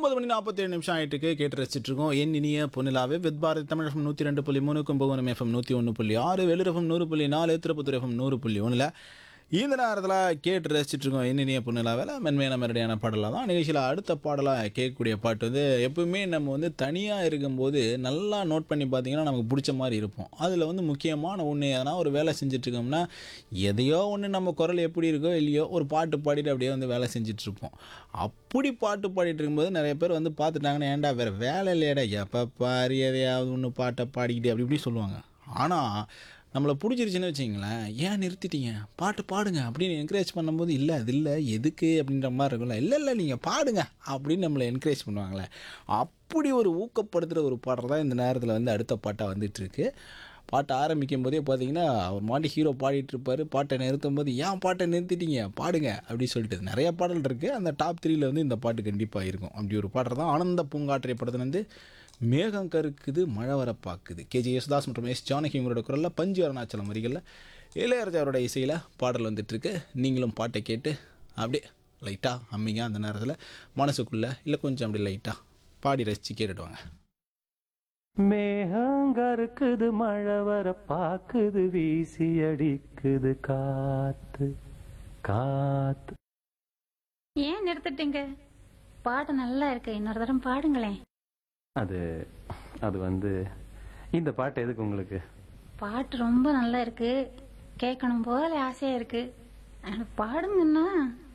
ஒன்பது மணி நாற்பத்தேழு நிமிஷம் ஆயிட்டு இருக்கு கேட்டு ரசிச்சிட்டு இருக்கோம் என் இனிய பொன்னிலாவே வித் பாரதி தமிழ் எஃப்எம் நூற்றி ரெண்டு புள்ளி மூணு கும்பகோணம் எஃப்எம் நூற்றி ஒன்று புள்ளி ஆறு வெளிர் எஃப்எம் நூறு புள்ளி நாலு திருப்பத்தூர் எஃப்எம் நூறு புள்ளி ஒன்றில் இந்த நேரத்தில் கேட்டு ரசிச்சிட்டு இருக்கோம் என் இனிய பொன்னிலாவில் மென்மையான மெரடியான பாடலாக தான் நிகழ்ச்சியில் அடுத்த பாடலாக கேட்கக்கூடிய பாட்டு வந்து எப்பவுமே நம்ம வந்து தனியாக இருக்கும்போது நல்லா நோட் பண்ணி பார்த்தீங்கன்னா நமக்கு பிடிச்ச மாதிரி இருப்போம் அதில் வந்து முக்கியமான ஒன்று எதனா ஒரு வேலை செஞ்சுட்டு இருக்கோம்னா எதையோ ஒன்று நம்ம குரல் எப்படி இருக்கோ இல்லையோ ஒரு பாட்டு பாடிட்டு அப்படியே வந்து வேலை செஞ்சுட்டு இருப்போம் அப்படி பாட்டு பாடிட்டு இருக்கும்போது நிறைய பேர் வந்து பார்த்துட்டாங்கன்னா ஏன்டா வேறு வேலை இல்லையடா எப்போ பாரு எதையாவது ஒன்று பாட்டை பாடிக்கிட்டு அப்படி இப்படி சொல்லுவாங்க ஆனால் நம்மளை பிடிச்சிருச்சுன்னு வச்சிங்களேன் ஏன் நிறுத்திட்டீங்க பாட்டு பாடுங்க அப்படின்னு என்கரேஜ் பண்ணும்போது இல்லை அது இல்லை எதுக்கு அப்படின்ற மாதிரி இருக்கும்ல இல்லை இல்லை நீங்கள் பாடுங்க அப்படின்னு நம்மளை என்கரேஜ் பண்ணுவாங்களே அப்படி ஒரு ஊக்கப்படுத்துகிற ஒரு பாடல் தான் இந்த நேரத்தில் வந்து அடுத்த பாட்டாக வந்துட்டு இருக்கு பாட்டை ஆரம்பிக்கும் போதே பார்த்தீங்கன்னா அவர் மாட்டி ஹீரோ பாடிட்டு இருப்பாரு பாட்டை நிறுத்தும் போது ஏன் பாட்டை நிறுத்திட்டீங்க பாடுங்க அப்படின்னு சொல்லிட்டு நிறைய பாடல் இருக்குது அந்த டாப் த்ரீல வந்து இந்த பாட்டு கண்டிப்பாக இருக்கும் அப்படி ஒரு பாடல் தான் ஆனந்த பூங்காற்றை படத்துலேருந்து மேகம் கருக்குது மழை வர பார்க்குது கேஜி யேசுதாஸ் மற்றும் எஸ் ஜானகி இவங்களோட குரலில் பஞ்சு அருணாச்சலம் வரிகளில் இளையராஜாவோட இசையில் பாடல் வந்துட்டுருக்கு நீங்களும் பாட்டை கேட்டு அப்படியே லைட்டாக அம்மிங்க அந்த நேரத்தில் மனசுக்குள்ளே இல்லை கொஞ்சம் அப்படி லைட்டாக பாடி ரசித்து கேட்டுடுவாங்க மேகங்கருக்குது மழை வர பாக்குது வீசி அடிக்குது காத்து காத்து ஏன் நிறுத்திட்டீங்க பாட்டு நல்லா இருக்கு இன்னொரு தரம் பாடுங்களேன் அது அது வந்து இந்த பாட்டு எதுக்கு உங்களுக்கு பாட்டு ரொம்ப நல்லா இருக்கு கேட்கணும் போல ஆசையா இருக்கு ஆனா பாடுங்கன்னா